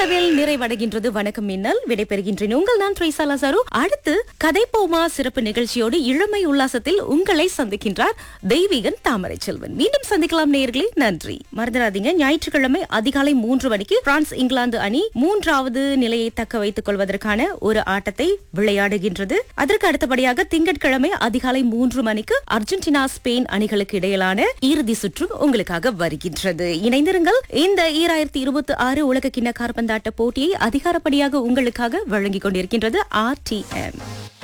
இன்றளவில் நிறைவடைகின்றது வணக்கம் மின்னல் விடைபெறுகின்றேன் உங்கள் நான் ட்ரேசா லாசாரு அடுத்து கதைப்போமா சிறப்பு நிகழ்ச்சியோடு இளமை உல்லாசத்தில் உங்களை சந்திக்கின்றார் தெய்வீகன் தாமரை செல்வன் மீண்டும் சந்திக்கலாம் நேயர்களே நன்றி மறந்துடாதீங்க ஞாயிற்றுக்கிழமை அதிகாலை மூன்று மணிக்கு பிரான்ஸ் இங்கிலாந்து அணி மூன்றாவது நிலையை தக்க வைத்துக் கொள்வதற்கான ஒரு ஆட்டத்தை விளையாடுகின்றது அதற்கு அடுத்தபடியாக திங்கட்கிழமை அதிகாலை மூன்று மணிக்கு அர்ஜென்டினா ஸ்பெயின் அணிகளுக்கு இடையிலான இறுதி சுற்று உங்களுக்காக வருகின்றது இணைந்திருங்கள் இந்த ஈராயிரத்தி இருபத்தி ஆறு உலக கிண்ண கார்பந்தாட்ட போட்டியை அதிகாரப்படியாக உங்களுக்காக வழங்கிக் கொண்டிருக்கின்றது ஆர்டிஎம்